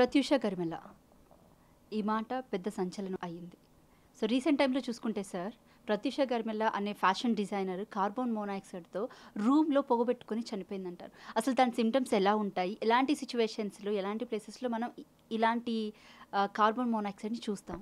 ప్రత్యూష గరిమెల ఈ మాట పెద్ద సంచలనం అయ్యింది సో రీసెంట్ టైంలో చూసుకుంటే సార్ ప్రత్యూష గరిమెల్ల అనే ఫ్యాషన్ డిజైనర్ కార్బన్ మోనాక్సైడ్తో రూమ్లో పొగబెట్టుకొని చనిపోయిందంటారు అసలు దాని సిమ్టమ్స్ ఎలా ఉంటాయి ఎలాంటి సిచ్యువేషన్స్లో ఎలాంటి ప్లేసెస్లో మనం ఇ- ఇలాంటి కార్బన్ మోనాక్సైడ్ని చూస్తాం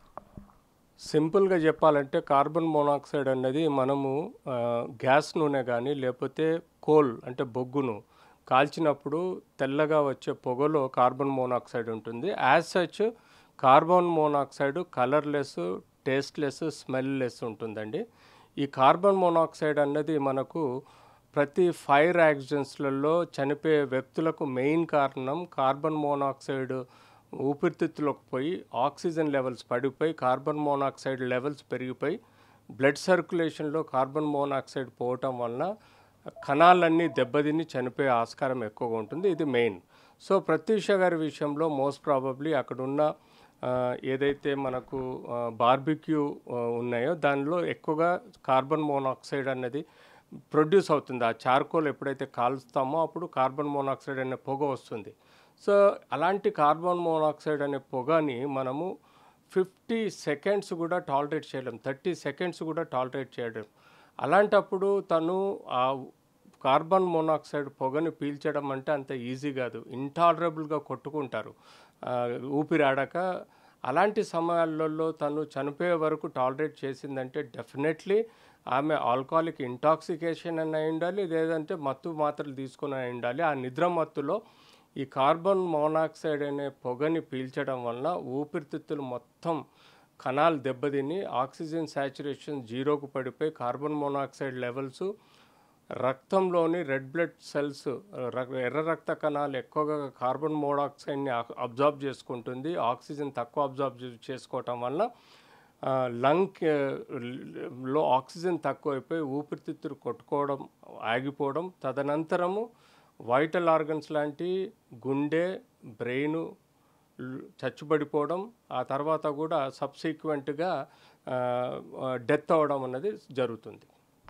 సింపుల్గా చెప్పాలంటే కార్బన్ మోనాక్సైడ్ అన్నది మనము ఆ, గ్యాస్ నూనె కానీ లేకపోతే కోల్ అంటే బొగ్గును కాల్చినప్పుడు తెల్లగా వచ్చే పొగలో కార్బన్ మోనాక్సైడ్ ఉంటుంది as such carbon monoxide colourless tasteless smellless ఉంటుందండి ఈ కార్బన్ మోనాక్సైడ్ అన్నది మనకు ప్రతి ఫైర్ యాక్సిడెంట్స్లలో చనిపోయే వ్యక్తులకు మెయిన్ కారణం కార్బన్ మోనాక్సైడ్ ఊపిరితిత్తులోకి పోయి ఆక్సిజన్ లెవెల్స్ పడిపోయి కార్బన్ మోనాక్సైడ్ లెవెల్స్ పెరిగిపోయి బ్లడ్ సర్క్యులేషన్లో కార్బన్ మోనాక్సైడ్ పోవటం వలన కణాలన్నీ దెబ్బతిని చనిపోయే ఆస్కారం ఎక్కువగా ఉంటుంది ఇది మెయిన్ సో ప్రత్యూష గారి విషయంలో మోస్ట్ ప్రాబబ్లీ అక్కడున్న ఆ, ఏదైతే మనకు బార్బిక్యూ ఉన్నాయో దానిలో ఎక్కువగా కార్బన్ మోనాక్సైడ్ అన్నది ప్రొడ్యూస్ అవుతుంది ఆ చార్కోల్ ఎప్పుడైతే కాల్స్తామో అప్పుడు కార్బన్ మోనాక్సైడ్ అనే పొగ వస్తుంది సో అలాంటి కార్బన్ మోనాక్సైడ్ అనే పొగని మనము ఫిఫ్టీ సెకండ్స్ కూడా టాలరేట్ చేయలేం థర్టీ సెకండ్స్ కూడా టాలరేట్ చేయడం అలాంటప్పుడు తను ఆ కార్బన్ మోనాక్సైడ్ పొగని పీల్చడం అంటే అంత ఈజీ కాదు ఇంటాలరబుల్గా కొట్టుకుంటారు ఆ, ఊపిరి ఆడక అలాంటి సమయాలలో తను చనిపోయే వరకు టాలరేట్ చేసిందంటే డెఫినెట్లీ ఆమె ఆల్కహాలిక్ ఇంటాక్సికేషన్ అని అయి ఉండాలి లేదంటే మత్తు మాత్రలు తీసుకుని అయి ఉండాలి ఆ నిద్ర మత్తులో ఈ కార్బన్ మోనాక్సైడ్ అనే పొగని పీల్చడం వలన ఊపిరితిత్తులు మొత్తం కణాలు దెబ్బతిని ఆక్సిజన్ శాచురేషన్ జీరోకు పడిపోయి కార్బన్ మోనాక్సైడ్ లెవెల్స్ రక్తంలోని రెడ్ బ్లడ్ సెల్స్ ర- ఎర్ర రక్త కణాలు ఎక్కువగా కార్బన్ మోనాక్సైడ్ని అబ్జార్బ్ చేసుకుంటుంది ఆక్సిజన్ తక్కువ అబ్జార్బ్ చేసుకోవటం వల్ల ఆ, లంగ్ ఆ, లో ఆక్సిజన్ తక్కువైపోయి ఊపిరితిత్తులు కొట్టుకోవడం ఆగిపోవడం తదనంతరము వైటల్ ఆర్గన్స్ లాంటి గుండె బ్రెయిన్ చచ్చుబడిపోవడం ఆ తర్వాత కూడా సబ్సీక్వెంట్గా డెత్ అవ్వడం అన్నది జరుగుతుంది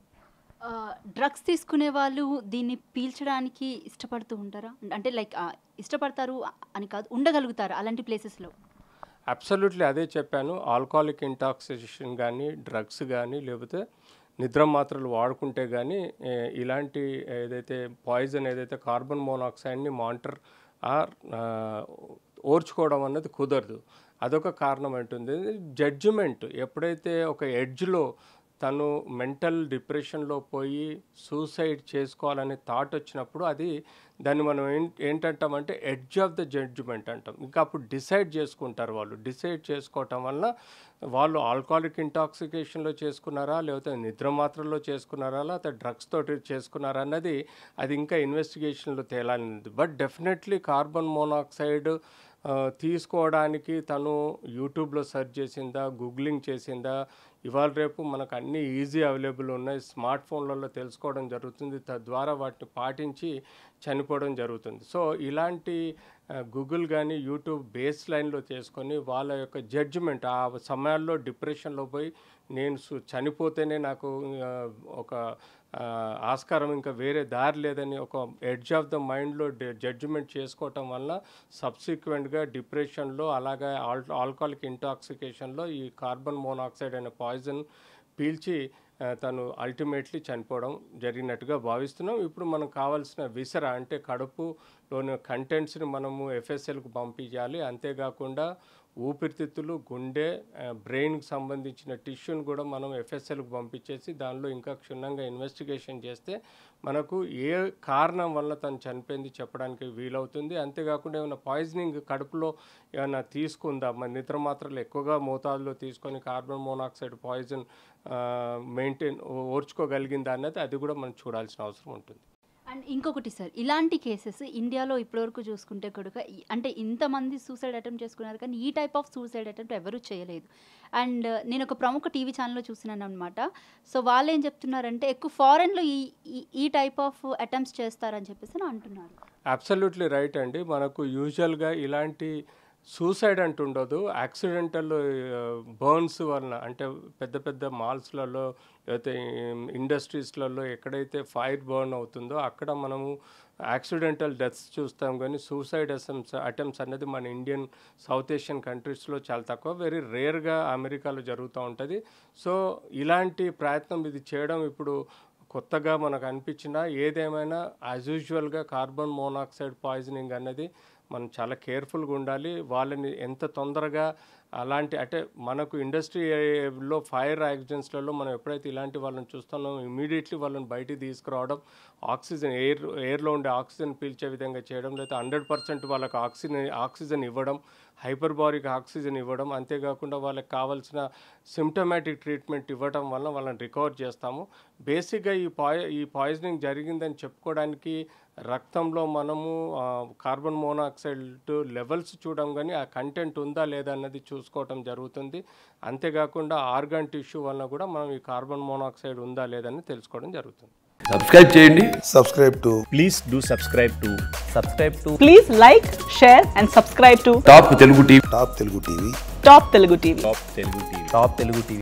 డ్రగ్స్ తీసుకునే వాళ్ళు దీన్ని పీల్చడానికి ఇష్టపడుతూ ఉంటారా అంటే లైక్ ఇష్టపడతారు అని కాదు ఉండగలుగుతారు అలాంటి ప్లేసెస్లో అబ్సల్యూట్లీ అదే చెప్పాను ఆల్కహాలిక్ ఇంటాక్సికేషన్ కానీ డ్రగ్స్ కానీ లేకపోతే నిద్ర మాత్రలు వాడుకుంటే కానీ ఏ, ఇలాంటి ఏదైతే పాయిజన్ ఏదైతే కార్బన్ మోనాక్సైడ్ని మానిటర్ ఆర్ ఆ, ఓర్చుకోవడం అన్నది కుదరదు అదొక కారణం అంటుంది జడ్జిమెంట్ ఎప్పుడైతే ఒక ఎడ్జ్లో తను మెంటల్ డిప్రెషన్లో పోయి సూసైడ్ చేసుకోవాలనే థాట్ వచ్చినప్పుడు అది దాన్ని మనం ఏం ఏంటంటామంటే ఎడ్జ్ ఆఫ్ ద జడ్జిమెంట్ అంటాం ఇంకా అప్పుడు డిసైడ్ చేసుకుంటారు వాళ్ళు డిసైడ్ చేసుకోవటం వల్ల వాళ్ళు ఆల్కహాలిక్ ఇంటాక్సికేషన్లో చేసుకున్నారా లేకపోతే నిద్ర మాత్రల్లో చేసుకున్నారా లేకపోతే డ్రగ్స్ తోటి చేసుకున్నారా అన్నది అది ఇంకా ఇన్వెస్టిగేషన్లో తేలాలి బట్ డెఫినెట్లీ కార్బన్ మోనాక్సైడ్ ఆ, తీసుకోవడానికి తను యూట్యూబ్లో సెర్చ్ చేసిందా గూగ్లింగ్ చేసిందా ఇవాళ రేపు మనకు అన్నీ ఈజీ అవైలబుల్ ఉన్నాయి స్మార్ట్ ఫోన్లలో తెలుసుకోవడం జరుగుతుంది తద్వారా వాటిని పాటించి చనిపోవడం జరుగుతుంది సో ఇలాంటి గూగుల్ కానీ యూట్యూబ్ బేస్ లైన్లో చేసుకొని వాళ్ళ యొక్క జడ్జిమెంట్ ఆ సమయాల్లో డిప్రెషన్లో పోయి నేను సు- చనిపోతేనే నాకు ఆ, ఒక ఆ, ఆస్కారం ఇంకా వేరే దారి లేదని ఒక ఎడ్జ్ ఆఫ్ ద మైండ్లో జడ్జిమెంట్ చేసుకోవటం వల్ల సబ్సిక్వెంట్గా డిప్రెషన్లో అలాగే ఆల్ ఆల్కహాలిక్ ఇంటాక్సికేషన్లో ఈ కార్బన్ మోనాక్సైడ్ అనే పాయిజన్ పీల్చి ఆ, తను అల్టిమేట్లీ చనిపోవడం జరిగినట్టుగా భావిస్తున్నాం ఇప్పుడు మనకు కావాల్సిన విసర అంటే కడుపులోని కంటెంట్స్ని మనము ఎఫ్ఎస్ఎల్కు పంపించాలి అంతేకాకుండా ఊపిరితిత్తులు గుండె ఆ, బ్రెయిన్కి సంబంధించిన టిష్యూని కూడా మనం ఎఫ్ఎస్ఎల్కి పంపించేసి దానిలో ఇంకా క్షుణ్ణంగా ఇన్వెస్టిగేషన్ చేస్తే మనకు ఏ కారణం వల్ల తను చనిపోయింది చెప్పడానికి వీలవుతుంది అంతేకాకుండా ఏమైనా పాయిజనింగ్ కడుపులో ఏమైనా తీసుకుందా మరి నిద్ర మాత్రలు ఎక్కువగా మోతాదులో తీసుకొని కార్బన్ మోనాక్సైడ్ పాయిజన్ మెయింటైన్ ఓర్చుకోగలిగిందా అన్నది అది కూడా మనం చూడాల్సిన అవసరం ఉంటుంది అండ్ ఇంకొకటి సార్ ఇలాంటి కేసెస్ ఇండియాలో ఇప్పటివరకు చూసుకుంటే కనుక ఈ- అంటే ఇంతమంది సూసైడ్ అటెంప్ట్ చేసుకున్నారు కానీ ఈ టైప్ ఆఫ్ సూసైడ్ అటెంప్ట్ ఎవరూ చేయలేదు అండ్ నేను ఒక ప్రముఖ టీవీ ఛానల్లో చూసినాను అనమాట సో వాళ్ళు ఏం చెప్తున్నారంటే ఎక్కువ ఫారెన్లో ఈ ఈ- ఈ టైప్ ఆఫ్ అటెంప్ట్స్ చేస్తారని చెప్పేసి అని అంటున్నారు అబ్సల్యూట్లీ రైట్ అండి మనకు యూజువల్గా ఇలాంటి సూసైడ్ అంటుండదు యాక్సిడెంటల్ బర్న్స్ వలన అంటే పెద్ద పెద్ద మాల్స్లలో లేకపోతే ఇండస్ట్రీస్లలో ఎక్కడైతే ఫైర్ బర్న్ అవుతుందో అక్కడ మనము యాక్సిడెంటల్ డెత్స్ చూస్తాం కానీ సూసైడ్ అటెంప్ట్స్ అటెంప్ట్స్ అనేది మన ఇండియన్ సౌత్ ఏషియన్ కంట్రీస్లో చాలా తక్కువ వెరీ రేర్గా అమెరికాలో జరుగుతూ ఉంటుంది సో ఇలాంటి ప్రయత్నం ఇది చేయడం ఇప్పుడు కొత్తగా మనకు అనిపించినా ఏదేమైనా యాజ్ యూజువల్గా కార్బన్ మోనాక్సైడ్ పాయిజనింగ్ అనేది మనం చాలా కేర్ఫుల్గా ఉండాలి వాళ్ళని ఎంత తొందరగా అలాంటి అంటే మనకు ఇండస్ట్రీలో ఫైర్ యాక్సిడెంట్స్లలో మనం ఎప్పుడైతే ఇలాంటి వాళ్ళని చూస్తున్నామో ఇమీడియట్లీ వాళ్ళని బయటికి తీసుకురావడం ఆక్సిజన్ ఎయిర్ ఎయిర్లో ఉండే ఆక్సిజన్ పీల్చే విధంగా చేయడం లేదా హండ్రెడ్ పర్సెంట్ వాళ్ళకి ఆక్సిజన్ ఆక్సిజన్ ఇవ్వడం హైపర్బారిక్ ఆక్సిజన్ ఇవ్వడం అంతేకాకుండా వాళ్ళకి కావాల్సిన సిమ్టమాటిక్ ట్రీట్మెంట్ ఇవ్వడం వల్ల వాళ్ళని రికవర్ చేస్తాము బేసిక్గా ఈ పాయి ఈ పాయిజనింగ్ జరిగిందని చెప్పుకోవడానికి రక్తంలో మనము ఆ, కార్బన్ మోనాక్సైడ్ లెవెల్స్ చూడడం కానీ ఆ కంటెంట్ ఉందా లేదా అన్నది చూసుకోవటం జరుగుతుంది అంతేకాకుండా ఆర్గాన్ టిష్యూ వలన కూడా మనం ఈ కార్బన్ మోనాక్సైడ్ ఉందా లేదని తెలుసుకోవడం జరుగుతుంది సబ్స్క్రైబ్ చేయండి subscribe to please do subscribe to subscribe to Please like, share, and subscribe to top Telugu TV Top Telugu TV. Top Telugu TV. top telugu tv top telugu tv